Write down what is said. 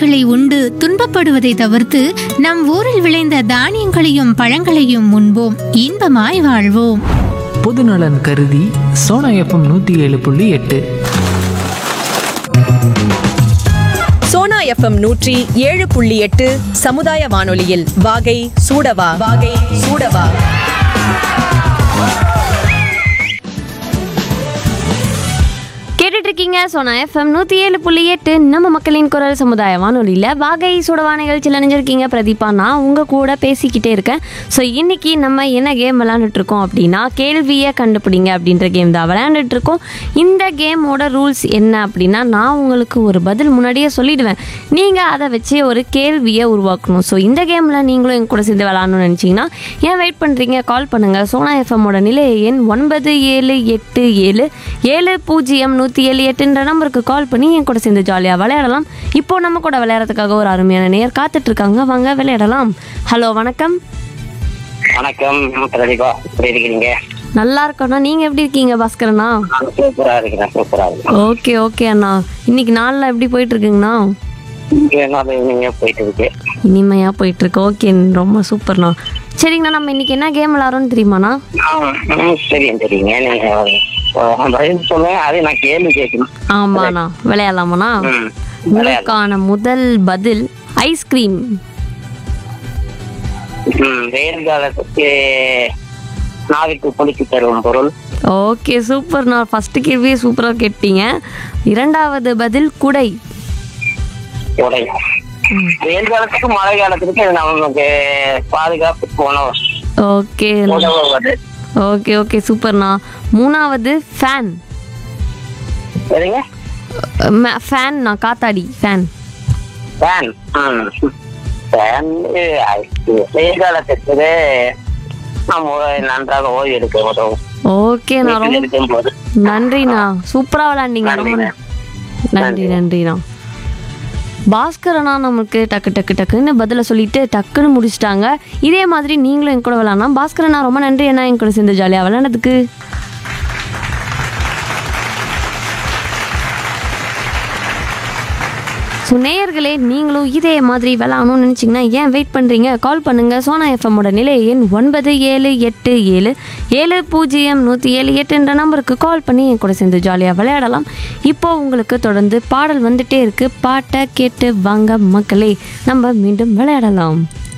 பொருட்களை உண்டு துன்பப்படுவதை தவிர்த்து நம் ஊரில் விளைந்த தானியங்களையும் பழங்களையும் உண்போம் இன்பமாய் வாழ்வோம் பொதுநலன் கருதி சோனா எஃப்எம் நூற்றி ஏழு புள்ளி எட்டு சோனா எஃப்எம் நூற்றி ஏழு புள்ளி எட்டு சமுதாய வானொலியில் வாகை சூடவா வாகை சூடவா கேட்டுட்டு இருக்கீங்க சோனா எஃப்எம் நூற்றி ஏழு புள்ளி எட்டு நம்ம மக்களின் குரல் சமுதாய வானொலியில் வாகை சுடவா நிகழ்ச்சியில் நினைஞ்சிருக்கீங்க பிரதீபா நான் உங்கள் கூட பேசிக்கிட்டே இருக்கேன் ஸோ இன்னைக்கு நம்ம என்ன கேம் விளாண்டுட்டு இருக்கோம் அப்படின்னா கேள்வியை கண்டுபிடிங்க அப்படின்ற கேம் தான் விளையாண்டுட்டு இருக்கோம் இந்த கேமோட ரூல்ஸ் என்ன அப்படின்னா நான் உங்களுக்கு ஒரு பதில் முன்னாடியே சொல்லிடுவேன் நீங்கள் அதை வச்சு ஒரு கேள்வியை உருவாக்கணும் ஸோ இந்த கேமில் நீங்களும் என் கூட சேர்ந்து விளாடணும்னு நினச்சிங்கன்னா ஏன் வெயிட் பண்ணுறீங்க கால் பண்ணுங்கள் சோனா எஃப்எம்மோட நிலைய எண் ஒன்பது ஏழு எட்டு ஏழு ஏழு பூஜ்ஜியம் நூற்றி ஏழு எட்டுன்ற நம்பருக்கு கால் பண்ணி என் கூட சேர்ந்து ஜாலியாக விளையாடலாம் இப்போ நம்ம கூட விளையாடுறதுக்காக ஒரு அருமையான நேர் காத்துட்டு இருக்காங்க வாங்க விளையாடலாம் ஹலோ வணக்கம் வணக்கம் பிரதீபா எப்படி இருக்கிறீங்க நல்லா இருக்கோண்ணா நீங்கள் எப்படி இருக்கீங்க பாஸ்கரண்ணா நான் சூப்பரா இருக்கிறேன் சூப்பரா இருக்கிறேன் ஓகே ஓகே அண்ணா இன்னைக்கு நாளில் எப்படி போயிட்டு இருக்குங்கண்ணா இங்க என்ன நீங்க போயிட்டு இருக்கு இனிமையாக போயிட்டு இருக்கு ஓகே ரொம்ப சூப்பர்ண்ணா சரிங்கண்ணா நம்ம இன்னைக்கு என்ன கேம் விளாட்றோன்னு தெரியுமாண்ணா ஆ, ம், தெரியும் தெரியுங்க நீங்க ஆ, பதில் சொல்லுங்க அது நான் கேள்வி கேட்கணும் ஆமாண்ணா விளையாடலாமாண்ணா ம், விளையாடலாம். உங்களுக்கான முதல் பதில் ஐஸ்கிரீம் ம், வெயில் காலத்துக்கு நாவிற்கு குளிச்சு தரும் பொருள் ஓகே சூப்பர்ண்ணா ஃபஸ்ட்டு கேள்வியே சூப்பராக கேட்டீங்க இரண்டாவது பதில் குடை உடை வெயில் காலத்துக்கு மழை காலத்துக்கு இது நமக்கு பாதுகாப்பு உணவு ஓகே உதவுவது ஓகே ஓகே சூப்பர்ண்ணா மூணாவது ஃபேன் சரிங்க ஃபேன்ண்ணா காத்தாடி ஃபேன் ஃபேன் ம் ஃபேன் வெயில் காலத்துக்கு நம்ம நன்றாக ஓய்வு எடுக்க உதவும் ஓகே நான் வீட்டில் ரொம்ப இருக்கும்போது நன்றிண்ணா சூப்பராக விளாண்டீங்க ரொம்ப நன்றிண்ணா. நன்றி நன்றிண்ணா பாஸ்கரண்ணா நமக்கு டக்கு டக்கு டக்குன்னு பதிலை சொல்லிட்டு டக்குன்னு முடிச்சிட்டாங்க இதே மாதிரி நீங்களும் என் கூட விளாட்னா பாஸ்கரண்ணா ரொம்ப நன்றி அண்ணா என் கூட சேர்ந்து ஜாலியாக விளாண்டதுக்கு ஸோ நேயர்களே நீங்களும் இதே மாதிரி விளாடணும்னு நினச்சிங்கன்னா ஏன் வெயிட் பண்ணுறீங்க கால் பண்ணுங்கள் சோனா எஃப்எம்மோட நிலை எண் ஒன்பது ஏழு எட்டு ஏழு ஏழு பூஜ்ஜியம் நூற்றி ஏழு எட்டு என்ற நம்பருக்கு கால் பண்ணி என் கூட சேர்ந்து ஜாலியாக விளையாடலாம் இப்போ உங்களுக்கு தொடர்ந்து பாடல் வந்துட்டே இருக்குது பாட்டை கேட்டு வாங்க மக்களே நம்ம மீண்டும் விளையாடலாம்